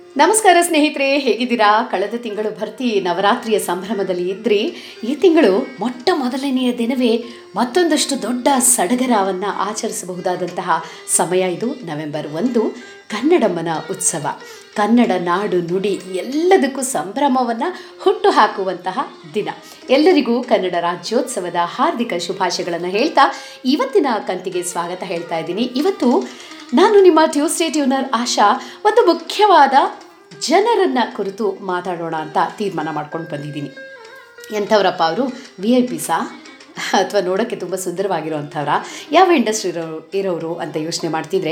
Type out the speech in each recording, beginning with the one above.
ನಮಸ್ಕಾರ ಸ್ನೇಹಿತರೆ ಹೇಗಿದ್ದೀರಾ ಕಳೆದ ತಿಂಗಳು ಭರ್ತಿ ನವರಾತ್ರಿಯ ಸಂಭ್ರಮದಲ್ಲಿ ಇದ್ರಿ ಈ ತಿಂಗಳು ಮೊಟ್ಟ ಮೊದಲನೆಯ ದಿನವೇ ಮತ್ತೊಂದಷ್ಟು ದೊಡ್ಡ ಸಡಗರವನ್ನು ಆಚರಿಸಬಹುದಾದಂತಹ ಸಮಯ ಇದು ನವೆಂಬರ್ ಒಂದು ಕನ್ನಡಮ್ಮನ ಉತ್ಸವ ಕನ್ನಡ ನಾಡು ನುಡಿ ಎಲ್ಲದಕ್ಕೂ ಸಂಭ್ರಮವನ್ನು ಹುಟ್ಟು ಹಾಕುವಂತಹ ದಿನ ಎಲ್ಲರಿಗೂ ಕನ್ನಡ ರಾಜ್ಯೋತ್ಸವದ ಹಾರ್ದಿಕ ಶುಭಾಶಯಗಳನ್ನು ಹೇಳ್ತಾ ಇವತ್ತಿನ ಕಂತಿಗೆ ಸ್ವಾಗತ ಹೇಳ್ತಾ ಇದ್ದೀನಿ ಇವತ್ತು ನಾನು ನಿಮ್ಮ ಟ್ಯೂಸ್ಡೇ ಟ್ಯೂನರ್ ಆಶಾ ಒಂದು ಮುಖ್ಯವಾದ ಜನರನ್ನು ಕುರಿತು ಮಾತಾಡೋಣ ಅಂತ ತೀರ್ಮಾನ ಮಾಡ್ಕೊಂಡು ಬಂದಿದ್ದೀನಿ ಎಂಥವ್ರಪ್ಪ ಅವರು ವಿ ಐ ಪಿಸಾ ಅಥವಾ ನೋಡೋಕ್ಕೆ ತುಂಬ ಸುಂದರವಾಗಿರೋವಂಥವ್ರ ಯಾವ ಇಂಡಸ್ಟ್ರಿ ಇರೋ ಇರೋರು ಅಂತ ಯೋಚನೆ ಮಾಡ್ತಿದ್ರೆ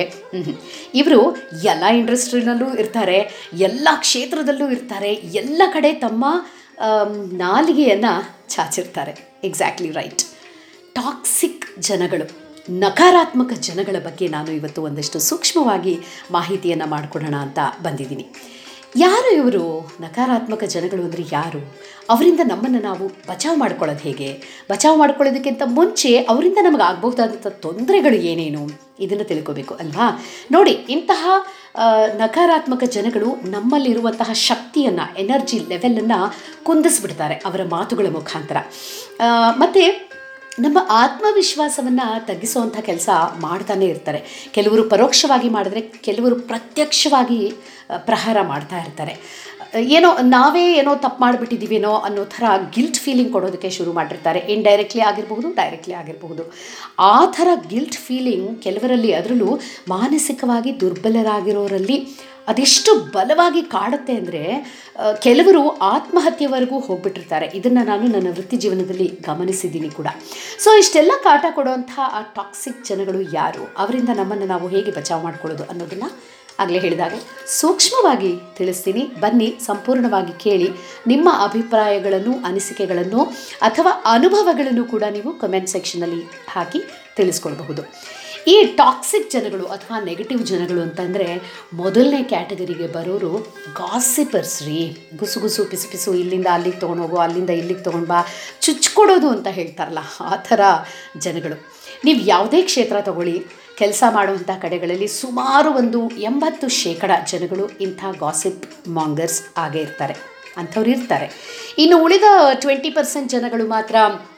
ಇವರು ಎಲ್ಲ ಇಂಡಸ್ಟ್ರಿನಲ್ಲೂ ಇರ್ತಾರೆ ಎಲ್ಲ ಕ್ಷೇತ್ರದಲ್ಲೂ ಇರ್ತಾರೆ ಎಲ್ಲ ಕಡೆ ತಮ್ಮ ಆಮ್, ನಾಲಿಗೆಯನ್ನು ಚಾಚಿರ್ತಾರೆ ಎಕ್ಸಾಕ್ಟ್ಲಿ ರೈಟ್ ಟಾಕ್ಸಿಕ್ ಜನಗಳು ನಕಾರಾತ್ಮಕ ಜನಗಳ ಬಗ್ಗೆ ನಾನು ಇವತ್ತು ಒಂದಷ್ಟು ಸೂಕ್ಷ್ಮವಾಗಿ ಮಾಹಿತಿಯನ್ನು ಮಾಡಿಕೊಡೋಣ ಅಂತ ಬಂದಿದ್ದೀನಿ ಯಾರು ಇವರು ನಕಾರಾತ್ಮಕ ಜನಗಳು ಅಂದರೆ ಯಾರು ಅವರಿಂದ ನಮ್ಮನ್ನು ನಾವು ಬಚಾವ್ ಮಾಡ್ಕೊಳ್ಳೋದು ಹೇಗೆ ಬಚಾವ್ ಮಾಡ್ಕೊಳ್ಳೋದಕ್ಕಿಂತ ಮುಂಚೆ ಅವರಿಂದ ನಮಗೆ ಆಗಬಹುದಾದಂಥ ತೊಂದರೆಗಳು ಏನೇನು ಇದನ್ನು ತಿಳ್ಕೋಬೇಕು ಅಲ್ವಾ ನೋಡಿ ಇಂತಹ ಆ, ನಕಾರಾತ್ಮಕ ಜನಗಳು ನಮ್ಮಲ್ಲಿರುವಂತಹ ಶಕ್ತಿಯನ್ನು ಎನರ್ಜಿ ಲೆವೆಲನ್ನು ಕುಂದಿಸ್ಬಿಡ್ತಾರೆ ಅವರ ಮಾತುಗಳ ಮುಖಾಂತರ ಆ, ಮತ್ತು ನಮ್ಮ ಆತ್ಮವಿಶ್ವಾಸವನ್ನು ತಗ್ಗಿಸುವಂಥ ಕೆಲಸ ಮಾಡ್ತಾನೆ ಇರ್ತಾರೆ ಕೆಲವರು ಪರೋಕ್ಷವಾಗಿ ಮಾಡಿದ್ರೆ ಕೆಲವರು ಪ್ರತ್ಯಕ್ಷವಾಗಿ ಆ, ಪ್ರಹಾರ ಮಾಡ್ತಾ ಇರ್ತಾರೆ ಆ, ಏನೋ ನಾವೇ ಏನೋ ತಪ್ಪು ಮಾಡಿಬಿಟ್ಟಿದ್ದೀವೇನೋ ಅನ್ನೋ ಥರ ಗಿಲ್ಟ್ ಫೀಲಿಂಗ್ ಕೊಡೋದಕ್ಕೆ ಶುರು ಮಾಡಿರ್ತಾರೆ ಇಂಡೈರೆಕ್ಟ್ಲಿ ಆಗಿರಬಹುದು ಡೈರೆಕ್ಟ್ಲಿ ಆಗಿರಬಹುದು ಆ ಥರ ಗಿಲ್ಟ್ ಫೀಲಿಂಗ್ ಕೆಲವರಲ್ಲಿ ಅದರಲ್ಲೂ ಮಾನಸಿಕವಾಗಿ ದುರ್ಬಲರಾಗಿರೋರಲ್ಲಿ ಅದೆಷ್ಟು ಬಲವಾಗಿ ಕಾಡುತ್ತೆ ಅಂದರೆ ಕೆಲವರು ಆತ್ಮಹತ್ಯೆವರೆಗೂ ಹೋಗ್ಬಿಟ್ಟಿರ್ತಾರೆ ಇದನ್ನು ನಾನು ನನ್ನ ವೃತ್ತಿ ಜೀವನದಲ್ಲಿ ಗಮನಿಸಿದ್ದೀನಿ ಕೂಡ ಸೊ ಇಷ್ಟೆಲ್ಲ ಕಾಟ ಕೊಡುವಂಥ ಆ ಟಾಕ್ಸಿಕ್ ಜನಗಳು ಯಾರು ಅವರಿಂದ ನಮ್ಮನ್ನು ನಾವು ಹೇಗೆ ಬಚಾವ್ ಮಾಡ್ಕೊಳ್ಳೋದು ಅನ್ನೋದನ್ನು ಆಗಲೇ ಹೇಳಿದಾಗೆ ಸೂಕ್ಷ್ಮವಾಗಿ ತಿಳಿಸ್ತೀನಿ ಬನ್ನಿ ಸಂಪೂರ್ಣವಾಗಿ ಕೇಳಿ ನಿಮ್ಮ ಅಭಿಪ್ರಾಯಗಳನ್ನು ಅನಿಸಿಕೆಗಳನ್ನು ಅಥವಾ ಅನುಭವಗಳನ್ನು ಕೂಡ ನೀವು ಕಮೆಂಟ್ ಸೆಕ್ಷನಲ್ಲಿ ಹಾಕಿ ತಿಳಿಸ್ಕೊಳ್ಬಹುದು ಈ ಟಾಕ್ಸಿಕ್ ಜನಗಳು ಅಥವಾ ನೆಗೆಟಿವ್ ಜನಗಳು ಅಂತಂದರೆ ಮೊದಲನೇ ಕ್ಯಾಟಗರಿಗೆ ಬರೋರು ಗಾಸಿಪರ್ಸ್ ರೀ ಗುಸು ಗುಸು ಪಿಸು ಪಿಸು ಇಲ್ಲಿಂದ ಅಲ್ಲಿಗೆ ತೊಗೊಂಡು ಹೋಗು ಅಲ್ಲಿಂದ ಇಲ್ಲಿಗೆ ತೊಗೊಂಡು ಬಾ ಚುಚ್ಕೊಡೋದು ಅಂತ ಹೇಳ್ತಾರಲ್ಲ ಆ ಥರ ಜನಗಳು ನೀವು ಯಾವುದೇ ಕ್ಷೇತ್ರ ತಗೊಳ್ಳಿ ಕೆಲಸ ಮಾಡುವಂಥ ಕಡೆಗಳಲ್ಲಿ ಸುಮಾರು ಒಂದು ಎಂಬತ್ತು ಶೇಕಡ ಜನಗಳು ಇಂಥ ಗಾಸಿಪ್ ಮಾಂಗರ್ಸ್ ಆಗೇ ಇರ್ತಾರೆ ಅಂಥವ್ರು ಇರ್ತಾರೆ ಇನ್ನು ಉಳಿದ ಟ್ವೆಂಟಿ ಪರ್ಸೆಂಟ್ ಜನಗಳು ಮಾತ್ರ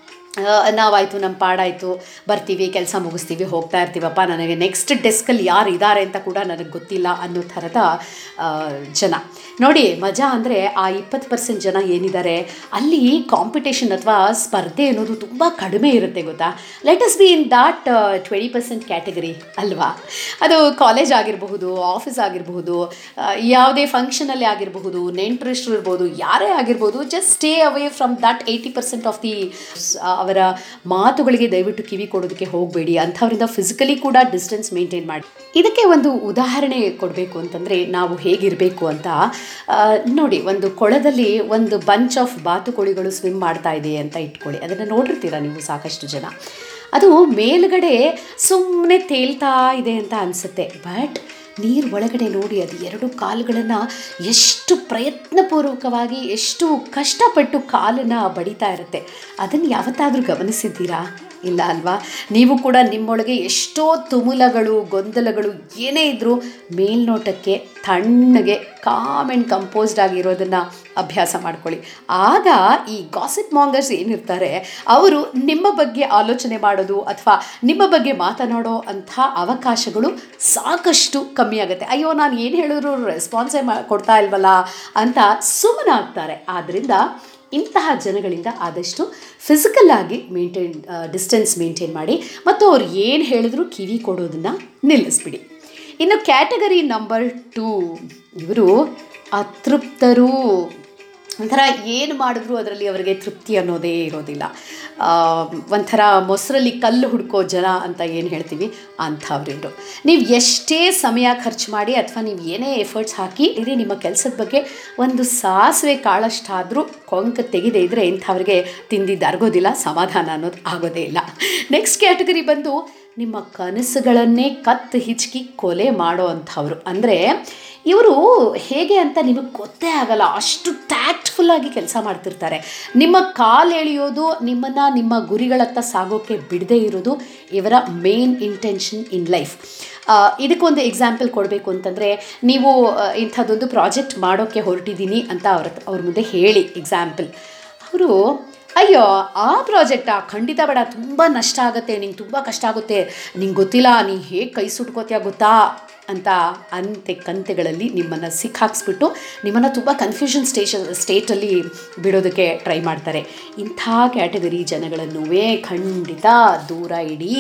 ಆ, ನಾವಾಯಿತು ನಮ್ಮ ಪಾಡಾಯಿತು ಬರ್ತೀವಿ ಕೆಲಸ ಮುಗಿಸ್ತೀವಿ ಹೋಗ್ತಾ ಇರ್ತೀವಪ್ಪ ನನಗೆ ನೆಕ್ಸ್ಟ್ ಡೆಸ್ಕಲ್ಲಿ ಯಾರು ಇದ್ದಾರೆ ಅಂತ ಕೂಡ ನನಗೆ ಗೊತ್ತಿಲ್ಲ ಅನ್ನೋ ಥರದ ಆ, ಜನ ನೋಡಿ ಮಜಾ ಅಂದರೆ ಆ ಇಪ್ಪತ್ತು ಪರ್ಸೆಂಟ್ ಜನ ಏನಿದ್ದಾರೆ ಅಲ್ಲಿ ಕಾಂಪಿಟೇಷನ್ ಅಥವಾ ಸ್ಪರ್ಧೆ ಅನ್ನೋದು ತುಂಬ ಕಡಿಮೆ ಇರುತ್ತೆ ಗೊತ್ತಾ let us be in that twenty percent category ಅಲ್ವಾ ಅದು ಕಾಲೇಜ್ ಆಗಿರಬಹುದು ಆಫೀಸ್ ಆಗಿರಬಹುದು ಆ, ಯಾವುದೇ ಫಂಕ್ಷನಲ್ಲಿ ಆಗಿರಬಹುದು ನೆಂಟರಿಷ್ಟರು ಇರ್ಬೋದು ಯಾರೇ ಆಗಿರ್ಬೋದು just stay away from that eighty percent of the ಅವರ ಮಾತುಗಳಿಗೆ ದಯವಿಟ್ಟು ಕಿವಿ ಕೊಡೋದಕ್ಕೆ ಹೋಗಬೇಡಿ ಅಂಥವರಿಂದ ಫಿಸಿಕಲಿ ಕೂಡ ಡಿಸ್ಟೆನ್ಸ್ ಮೇಂಟೈನ್ ಮಾಡಿ ಇದಕ್ಕೆ ಒಂದು ಉದಾಹರಣೆ ಕೊಡಬೇಕು ಅಂತಂದರೆ ನಾವು ಹೇಗಿರಬೇಕು ಅಂತ ಆ, ನೋಡಿ ಒಂದು ಕೊಳದಲ್ಲಿ ಒಂದು ಬಂಚ್ ಆಫ್ ಬಾತುಕೋಳಿಗಳು ಸ್ವಿಮ್ ಮಾಡ್ತಾ ಇದೆ ಅಂತ ಇಟ್ಕೊಳ್ಳಿ ಅದನ್ನು ನೋಡಿರ್ತೀರ ನೀವು ಸಾಕಷ್ಟು ಜನ ಅದು ಮೇಲ್ಗಡೆ ಸುಮ್ಮನೆ ತೇಲ್ತಾ ಇದೆ ಅಂತ ಅನಿಸುತ್ತೆ ಬಟ್ ನೀರು ಒಳಗಡೆ ನೋಡಿ ಅದು ಎರಡು ಕಾಲುಗಳನ್ನು ಎಷ್ಟು ಪ್ರಯತ್ನಪೂರ್ವಕವಾಗಿ ಎಷ್ಟು ಕಷ್ಟಪಟ್ಟು ಕಾಲನ್ನು ಬಡಿತಾ ಇರುತ್ತೆ ಅದನ್ನು ಯಾವತ್ತಾದರೂ ಗಮನಿಸಿದ್ದೀರಾ ಇಲ್ಲ ಅಲ್ವಾ ನೀವು ಕೂಡ ನಿಮ್ಮೊಳಗೆ ಎಷ್ಟೋ ತುಮುಲಗಳು ಗೊಂದಲಗಳು ಏನೇ ಇದ್ದರೂ ಮೇಲ್ನೋಟಕ್ಕೆ ತಣ್ಣಗೆ ಕಾಮ್ ಆ್ಯಂಡ್ ಕಂಪೋಸ್ಡ್ ಆಗಿರೋದನ್ನು ಅಭ್ಯಾಸ ಮಾಡ್ಕೊಳ್ಳಿ ಆಗ ಈ ಗಾಸಿಪ್ ಮಾಂಗರ್ಸ್ ಏನಿರ್ತಾರೆ ಅವರು ನಿಮ್ಮ ಬಗ್ಗೆ ಆಲೋಚನೆ ಮಾಡೋದು ಅಥವಾ ನಿಮ್ಮ ಬಗ್ಗೆ ಮಾತನಾಡೋ ಅಂಥ ಅವಕಾಶಗಳು ಸಾಕಷ್ಟು ಕಮ್ಮಿ ಆಗುತ್ತೆ ಅಯ್ಯೋ ನಾನು ಏನು ಹೇಳಿದ್ರು ರೆಸ್ಪಾನ್ಸೇ ಮಾ ಕೊಡ್ತಾ ಇಲ್ವಲ್ಲ ಅಂತ ಸುಮ್ಮನಾಗ್ತಾರೆ ಆದ್ದರಿಂದ ಇಂತಹ ಜನಗಳಿಂದ ಆದಷ್ಟು ಫಿಸಿಕಲ್ ಆಗಿ ಮೇಂಟೈನ್ ಡಿಸ್ಟೆನ್ಸ್ ಮೇಂಟೈನ್ ಮಾಡಿ ಮತ್ತು ಅವ್ರು ಏನು ಹೇಳಿದ್ರು ಕಿವಿ ಕೊಡೋದನ್ನು ನಿಲ್ಲಿಸ್ಬಿಡಿ ಇನ್ನು ಕ್ಯಾಟಗರಿ ನಂಬರ್ ಟೂ ಇವರು ಅತೃಪ್ತರು ಒಂಥರ ಏನು ಮಾಡಿದ್ರು ಅದರಲ್ಲಿ ಅವರಿಗೆ ತೃಪ್ತಿ ಅನ್ನೋದೇ ಇರೋದಿಲ್ಲ ಆ, ಒಂಥರ ಮೊಸರಲ್ಲಿ ಕಲ್ಲು ಹುಡ್ಕೋ ಜನ ಅಂತ ಏನು ಹೇಳ್ತೀವಿ ಅಂಥವ್ರಿವರು ನೀವು ಎಷ್ಟೇ ಸಮಯ ಖರ್ಚು ಮಾಡಿ ಅಥವಾ ನೀವು ಏನೇ ಎಫರ್ಟ್ಸ್ ಹಾಕಿ ಇರಿ ನಿಮ್ಮ ಕೆಲಸದ ಬಗ್ಗೆ ಒಂದು ಸಾಸಿವೆ ಕಾಳಷ್ಟಾದರೂ ಕೊಂಕ ತೆಗೆದೇ ಇದ್ದರೆ ಇಂಥವ್ರಿಗೆ ತಿಂದಿದ್ದು ಅರ್ಗೋದಿಲ್ಲ ಸಮಾಧಾನ ಅನ್ನೋದು ಆಗೋದೇ ಇಲ್ಲ ನೆಕ್ಸ್ಟ್ ಕ್ಯಾಟಗರಿ ಬಂದು ನಿಮ್ಮ ಕನಸುಗಳನ್ನೇ ಕತ್ತು ಹಿಚ್ಕಿ ಕೊಲೆ ಮಾಡೋ ಅಂಥವ್ರು ಅಂದರೆ ಇವರು ಹೇಗೆ ಅಂತ ನಿಮಗೆ ಗೊತ್ತೇ ಆಗಲ್ಲ ಅಷ್ಟು ಟ್ಯಾಕ್ಟ್ಫುಲ್ಲಾಗಿ ಕೆಲಸ ಮಾಡ್ತಿರ್ತಾರೆ ನಿಮ್ಮ ಕಾಲು ಎಳೆಯೋದು ನಿಮ್ಮನ್ನು ನಿಮ್ಮ ಗುರಿಗಳತ್ತ ಸಾಗೋಕ್ಕೆ ಬಿಡದೇ ಇರೋದು ಇವರ ಮೇನ್ ಇಂಟೆನ್ಷನ್ ಇನ್ ಲೈಫ್ ಇದಕ್ಕೊಂದು ಎಕ್ಸಾಂಪಲ್ ಕೊಡಬೇಕು ಅಂತಂದರೆ ನೀವು ಆ, ಇಂಥದ್ದೊಂದು ಪ್ರಾಜೆಕ್ಟ್ ಮಾಡೋಕ್ಕೆ ಹೊರಟಿದ್ದೀನಿ ಅಂತ ಅವ್ರ ಅವ್ರ ಮುಂದೆ ಹೇಳಿ ಎಕ್ಸಾಂಪಲ್ ಅವರು ಅಯ್ಯೋ ಆ ಪ್ರಾಜೆಕ್ಟಾ ಖಂಡಿತ ಬೇಡ ತುಂಬ ನಷ್ಟ ಆಗುತ್ತೆ ನಿಂಗೆ ತುಂಬ ಕಷ್ಟ ಆಗುತ್ತೆ ನಿಂಗೆ ಗೊತ್ತಿಲ್ಲ ನೀ ಹೇಗೆ ಕೈ ಸುಟ್ಕೋತೀಯ ಗೊತ್ತಾ ಅಂತ ಅಂತೆ ಕಂತೆಗಳಲ್ಲಿ ನಿಮ್ಮನ್ನು ಸಿಕ್ಕಾಕ್ಸ್ಬಿಟ್ಟು ನಿಮ್ಮನ್ನು ತುಂಬ ಕನ್ಫ್ಯೂಷನ್ ಸ್ಟೇಷ ಸ್ಟೇಟಲ್ಲಿ ಬಿಡೋದಕ್ಕೆ ಟ್ರೈ ಮಾಡ್ತಾರೆ ಇಂಥ ಕ್ಯಾಟಗರಿ ಜನಗಳನ್ನು ಖಂಡಿತ ದೂರ ಇಡಿ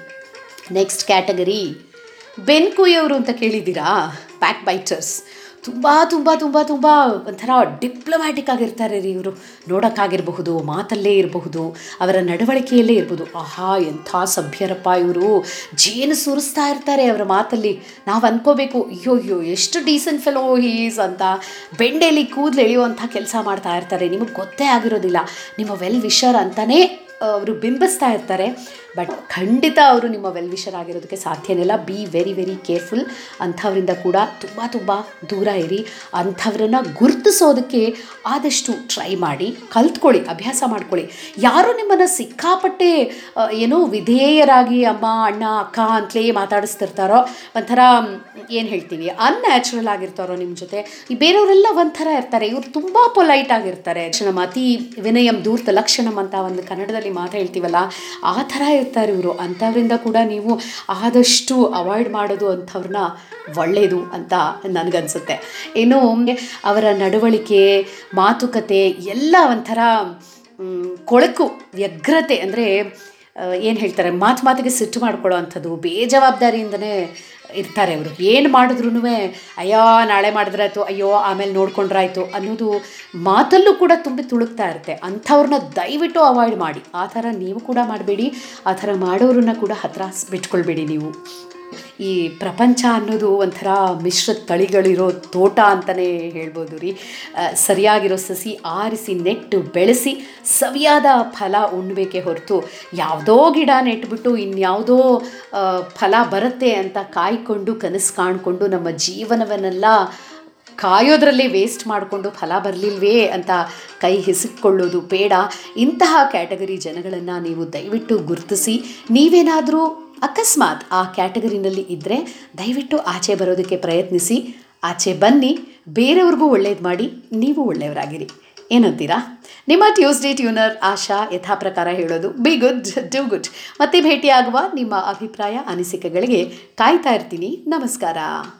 ನೆಕ್ಸ್ಟ್ ಕ್ಯಾಟಗರಿ ಬೆನ್ಕುಯ್ಯವರು ಅಂತ ಕೇಳಿದ್ದೀರಾ ಬ್ಯಾಕ್ ಬೈಟರ್ಸ್ ತುಂಬ ತುಂಬ ತುಂಬ ತುಂಬ ಒಂಥರ ಡಿಪ್ಲೊಮ್ಯಾಟಿಕ್ ಆಗಿರ್ತಾರೆ ರೀ ಇವರು ನೋಡೋಕ್ಕಾಗಿರಬಹುದು ಮಾತಲ್ಲೇ ಇರಬಹುದು ಅವರ ನಡವಳಿಕೆಯಲ್ಲೇ ಇರ್ಬೋದು ಆಹಾ ಎಂಥ ಸಭ್ಯರಪ್ಪ ಇವರು ಜೇನು ಸುರಿಸ್ತಾ ಇರ್ತಾರೆ ಅವರ ಮಾತಲ್ಲಿ ನಾವು ಅನ್ಕೋಬೇಕು ಅಯ್ಯೋ ಅಯ್ಯೋ ಎಷ್ಟು ಡೀಸೆಂಟ್ ಫೆಲೋ ಹೀಸ್ ಅಂತ ಬೆಂಡೆಲಿ ಕೂದಲು ಎಳೆಯುವಂಥ ಕೆಲಸ ಮಾಡ್ತಾ ಇರ್ತಾರೆ ನಿಮಗೆ ಗೊತ್ತೇ ಆಗಿರೋದಿಲ್ಲ ನಿಮ್ಮ ವೆಲ್ ವಿಷರ್ ಅಂತಲೇ ಅವರು ಬಿಂಬಿಸ್ತಾ ಇರ್ತಾರೆ ಬಟ್ ಖಂಡಿತ ಅವರು ನಿಮ್ಮ ವೆಲ್ ವಿಷರ್ ಆಗಿರೋದಕ್ಕೆ ಸಾಧ್ಯನೇ ಇಲ್ಲ ಬಿ ವೆರಿ ವೆರಿ ಕೇರ್ಫುಲ್ ಅಂಥವರಿಂದ ಕೂಡ ತುಂಬ ತುಂಬ ದೂರ ಇರಿ ಅಂಥವ್ರನ್ನ ಗುರುತಿಸೋದಕ್ಕೆ ಆದಷ್ಟು ಟ್ರೈ ಮಾಡಿ ಕಲ್ತ್ಕೊಳ್ಳಿ ಅಭ್ಯಾಸ ಮಾಡ್ಕೊಳ್ಳಿ ಯಾರು ನಿಮ್ಮನ್ನು ಸಿಕ್ಕಾಪಟ್ಟೆ ಆ, ಏನೋ ವಿಧೇಯರಾಗಿ ಅಮ್ಮ ಅಣ್ಣ ಅಕ್ಕ ಅಂತಲೇ ಮಾತಾಡಿಸ್ತಿರ್ತಾರೋ ಒಂಥರ ಏನು ಹೇಳ್ತೀವಿ ಅನ್ಯಾಚುರಲ್ ಆಗಿರ್ತಾರೋ ನಿಮ್ಮ ಜೊತೆ ಈ ಬೇರೆಯವರೆಲ್ಲ ಒಂಥರ ಇರ್ತಾರೆ ಇವ್ರು ತುಂಬ ಪೊಲೈಟ್ ಆಗಿರ್ತಾರೆ ನಮ್ಮ ಅತಿ ವಿನಯಂ ದೂರ್ತ ಲಕ್ಷಣಂ ಅಂತ ಒಂದು ಕನ್ನಡದಲ್ಲಿ ಮಾತು ಹೇಳ್ತೀವಲ್ಲ ಆ ಥರ ಇರ್ತಾರೆ ಇವರು ಅಂಥವ್ರಿಂದ ಕೂಡ ನೀವು ಆದಷ್ಟು ಅವಾಯ್ಡ್ ಮಾಡೋದು ಅಂಥವ್ರನ್ನ ಒಳ್ಳೆಯದು ಅಂತ ನನಗನ್ಸುತ್ತೆ ಇನ್ನು ಅವರ ನಡವಳಿಕೆ ಮಾತುಕತೆ ಎಲ್ಲ ಒಂಥರ ಮ್, ಕೊಳಕು ವ್ಯಗ್ರತೆ ಅಂದರೆ ಏನು ಹೇಳ್ತಾರೆ ಮಾತು ಮಾತಿಗೆ ಸಿಟ್ಟು ಮಾಡ್ಕೊಳ್ಳೋ ಅಂಥದ್ದು ಬೇಜವಾಬ್ದಾರಿಯಿಂದನೇ ಇರ್ತಾರೆ ಅವರು ಏನು ಮಾಡಿದ್ರೂ ಅಯ್ಯೋ ನಾಳೆ ಮಾಡಿದ್ರಾಯ್ತು ಅಯ್ಯೋ ಆಮೇಲೆ ನೋಡ್ಕೊಂಡ್ರಾಯ್ತು ಅನ್ನೋದು ಮಾತಲ್ಲೂ ಕೂಡ ತುಂಬಿ ತುಳುಕ್ತಾ ಇರುತ್ತೆ ಅಂಥವ್ರನ್ನ ದಯವಿಟ್ಟು ಅವಾಯ್ಡ್ ಮಾಡಿ ಆ ಥರ ನೀವು ಕೂಡ ಮಾಡಬೇಡಿ ಆ ಥರ ಮಾಡೋರನ್ನ ಕೂಡ ಹತ್ರ ಬಿಟ್ಕೊಳ್ಬೇಡಿ ನೀವು ಈ ಪ್ರಪಂಚ ಅನ್ನೋದು ಒಂಥರ ಮಿಶ್ರ ತಳಿಗಳಿರೋ ತೋಟ ಅಂತಲೇ ಹೇಳ್ಬೋದು ರೀ ಆ, ಸರಿಯಾಗಿರೋ ಸಸಿ ಆರಿಸಿ ನೆಟ್ಟು ಬೆಳೆಸಿ ಸವಿಯಾದ ಫಲ ಉಣ್ಬೇಕೆ ಹೊರತು ಯಾವುದೋ ಗಿಡ ನೆಟ್ಬಿಟ್ಟು ಇನ್ಯಾವುದೋ ಆ, ಫಲ ಬರುತ್ತೆ ಅಂತ ಕಾಯ್ಕೊಂಡು ಕನಸು ಕಾಣ್ಕೊಂಡು ನಮ್ಮ ಜೀವನವನ್ನೆಲ್ಲ ಕಾಯೋದ್ರಲ್ಲೇ ವೇಸ್ಟ್ ಮಾಡಿಕೊಂಡು ಫಲ ಬರಲಿಲ್ವೇ ಅಂತ ಕೈ ಹಿಸುಕೊಳ್ಳೋದು ಬೇಡ ಇಂತಹ ಕ್ಯಾಟಗರಿ ಜನಗಳನ್ನು ನೀವು ದಯವಿಟ್ಟು ಗುರುತಿಸಿ ನೀವೇನಾದರೂ ಅಕಸ್ಮಾತ್ ಆ ಕ್ಯಾಟಗರಿನಲ್ಲಿ ಇದ್ದರೆ ದಯವಿಟ್ಟು ಆಚೆ ಬರೋದಕ್ಕೆ ಪ್ರಯತ್ನಿಸಿ ಆಚೆ ಬನ್ನಿ ಬೇರೆಯವ್ರಿಗೂ ಒಳ್ಳೇದು ಮಾಡಿ ನೀವು ಒಳ್ಳೆಯವರಾಗಿರಿ ಏನಂತೀರಾ ನಿಮ್ಮ ಟ್ಯೂಸ್ಡೇ ಟ್ಯೂನರ್ ಆಶಾ ಯಥಾ ಪ್ರಕಾರ ಹೇಳೋದು ಬಿ ಗುಡ್ ಡೂ ಗುಡ್ ಮತ್ತೆ ಭೇಟಿಯಾಗುವ ನಿಮ್ಮ ಅಭಿಪ್ರಾಯ ಅನಿಸಿಕೆಗಳಿಗೆ ಕಾಯ್ತಾ ಇರ್ತೀನಿ ನಮಸ್ಕಾರ